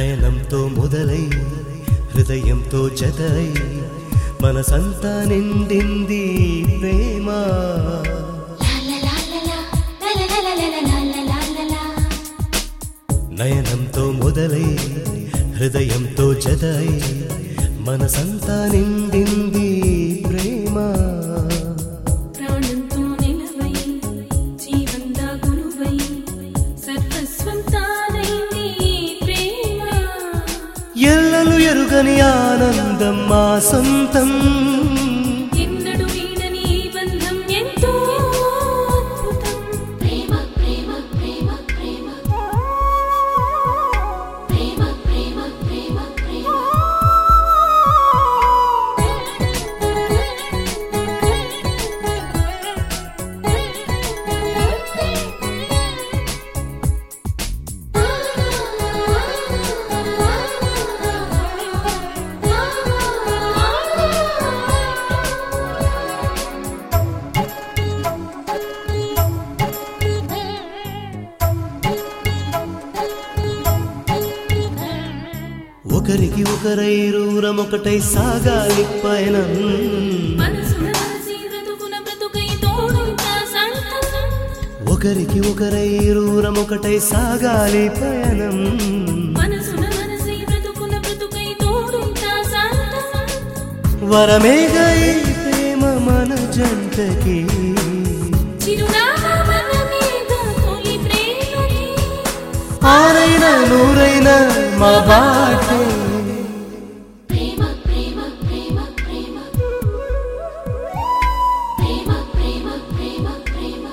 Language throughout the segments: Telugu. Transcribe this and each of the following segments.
నయనంతో మొదలై హృదయంతో జతై మనసంతా నిండింది ప్రేమ నయనంతో మొదలై హృదయంతో జతై మనసంతా నిండింది ప్రేమ ప్రాణంతో నిలవై జీవంగా గురువై సర్వస్వం తానైంది ప్రేమ ఎల్లలు ఎరుగని ఆనందం మా సొంతం ఎన్నడు వీడని ఈ బంధం ఎంతో అద్భుతం ప్రేమ ప్రేమ ప్రేమ ప్రేమ ప్రేమ ప్రేమ ప్రేమ ప్రేమ ఒకరికి ఒకరై రూరం ఒకటై సాగాలి పయనం మనసున మనసి బ్రతుకున బ్రతుకై తోడుంటా సంతసం ఒకరికి ఒకరై రూరం ఒకటై సాగాలి పయనం మనసున మనసి బ్రతుకున బ్రతుకై తోడుంటా సంతసం వరమేగా ఈ ప్రేమ మన జంటకి చిరునామా మన మీద తొలి ప్రేమకి ఆరైనా నూరైనా మా బాటే ప్రేమ ప్రేమ ప్రేమ ప్రేమ ప్రేమ ప్రేమ ప్రేమ ప్రేమ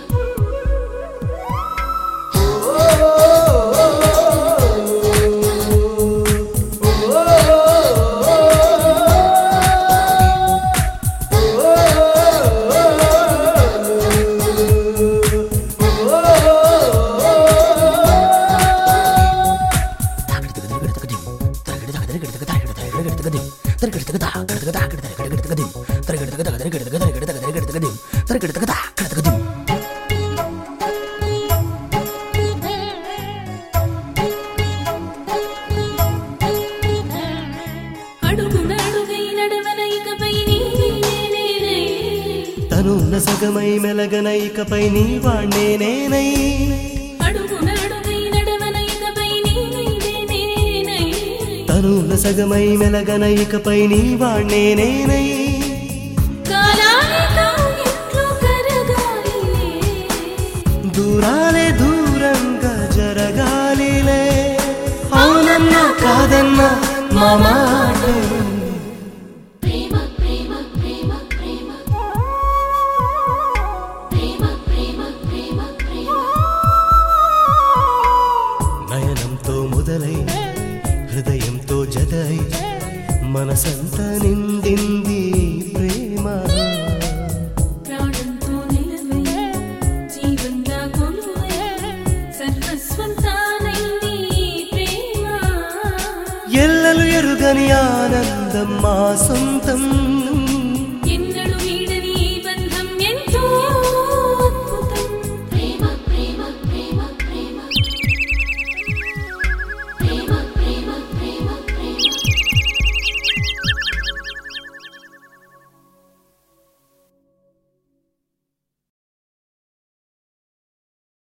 అడుగున అడుగై నడవన ఇకపై నీవేనేనే తనున్న సగమై మెలగన ఇకపై నీ వాణ్ణే నేనై అడుగున అడుగై నడవన ఇకపై నీవేనేనే తనున్న సగమై మెలగన ఇకపై నీ వాణ్ణే నేనై కాలాలే కావ్యంలో కరగాలిలే దూరాలే దూరంగా జరగాలిలే అవునన్నా కాదన్నా మా మాట ప్రేమ ప్రేమ ప్రేమ ప్రేమ ప్రేమ ప్రేమ ప్రేమ ప్రేమ నయనంతో మొదలై హృదయంతో జతై మనసంతా నిండింది ప్రేమ ప్రాణంతో నిలవై జీవంగా కొలువై సర్వస్వం తానైంది ప్రేమ ఎల్లలు ఎరుగని ఆనందం మా సొంతం